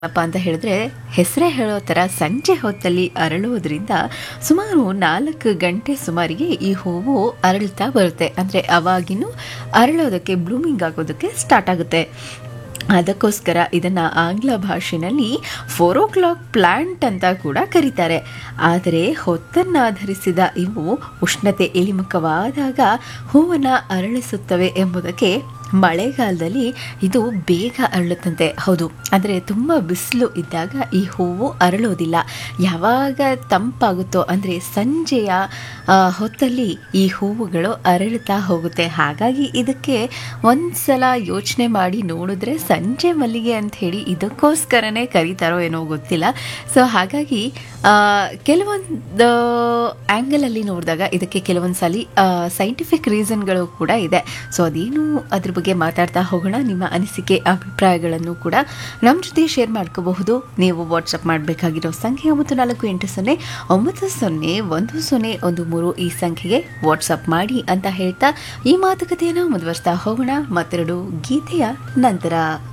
ಅಪ್ಪ ಅಂತ ಹೇಳಿದ್ರೆ ಹೆಸರೇ ಹೇಳೋ ಥರ ಸಂಜೆ ಹೊತ್ತಲ್ಲಿ ಅರಳೋದ್ರಿಂದ ಸುಮಾರು ನಾಲ್ಕು ಗಂಟೆ ಸುಮಾರಿಗೆ ಈ ಹೂವು ಅರಳ್ತಾ ಬರುತ್ತೆ ಅಂದರೆ ಅವಾಗಿನೂ ಅರಳೋದಕ್ಕೆ ಬ್ಲೂಮಿಂಗ್ ಆಗೋದಕ್ಕೆ ಸ್ಟಾರ್ಟ್ ಆಗುತ್ತೆ ಅದಕ್ಕೋಸ್ಕರ ಇದನ್ನು ಆಂಗ್ಲ ಭಾಷೆಯಲ್ಲಿ ಫೋರ್ ಓ ಕ್ಲಾಕ್ ಪ್ಲಾಂಟ್ ಅಂತ ಕೂಡ ಕರೀತಾರೆ ಆದರೆ ಹೊತ್ತನ್ನಾಧರಿಸಿದ ಇವು ಉಷ್ಣತೆ ಇಳಿಮುಖವಾದಾಗ ಹೂವನ್ನು ಅರಳಿಸುತ್ತವೆ ಎಂಬುದಕ್ಕೆ ಮಳೆಗಾಲದಲ್ಲಿ ಇದು ಬೇಗ ಅರಳುತ್ತಂತೆ ಹೌದು ಅಂದರೆ ತುಂಬ ಬಿಸಿಲು ಇದ್ದಾಗ ಈ ಹೂವು ಅರಳೋದಿಲ್ಲ ಯಾವಾಗ ತಂಪಾಗುತ್ತೋ ಅಂದರೆ ಸಂಜೆಯ ಆ, ಹೊತ್ತಲ್ಲಿ ಈ ಹೂವುಗಳು ಅರಳುತ್ತಾ ಹೋಗುತ್ತೆ ಹಾಗಾಗಿ ಇದಕ್ಕೆ ಒಂದ್ಸಲ ಯೋಚನೆ ಮಾಡಿ ನೋಡಿದ್ರೆ ಸಂಜೆ ಮಲ್ಲಿಗೆ ಅಂತ ಹೇಳಿ ಇದಕ್ಕೋಸ್ಕರನೇ ಕರೀತಾರೋ ಏನೋ ಗೊತ್ತಿಲ್ಲ ಸೊ ಹಾಗಾಗಿ ಆ, ಕೆಲವೊಂದು ಆ್ಯಂಗಲಲ್ಲಿ ನೋಡಿದಾಗ ಇದಕ್ಕೆ ಕೆಲವೊಂದು ಸಲ ಸೈಂಟಿಫಿಕ್ ರೀಸನ್ಗಳು ಕೂಡ ಇದೆ ಸೊ ಅದೇನು ಅದ್ರ ಬಗ್ಗೆ ಮಾತಾಡ್ತಾ ಹೋಗೋಣ ನಿಮ್ಮ ಅನಿಸಿಕೆ ಅಭಿಪ್ರಾಯಗಳನ್ನು ಕೂಡ ನಮ್ಮ ಜೊತೆ ಶೇರ್ ಮಾಡ್ಕೋಬಹುದು ನೀವು ವಾಟ್ಸಪ್ ಮಾಡಬೇಕಾಗಿರೋ ಸಂಖ್ಯೆ ಒಂಬತ್ತು ನಾಲ್ಕು ಎಂಟು ಸೊನ್ನೆ ಒಂಬತ್ತು ಸೊನ್ನೆ ಒಂದು ಸೊನ್ನೆ ಒಂದು ಮೂರು ಈ ಸಂಖ್ಯೆಗೆ ವಾಟ್ಸಪ್ ಮಾಡಿ ಅಂತ ಹೇಳ್ತಾ ಈ ಮಾತುಕತೆಯನ್ನು ಮುಂದುವರಿಸ್ತಾ ಹೋಗೋಣ ಮತ್ತೆರಡು ಗೀತೆಯ ನಂತರ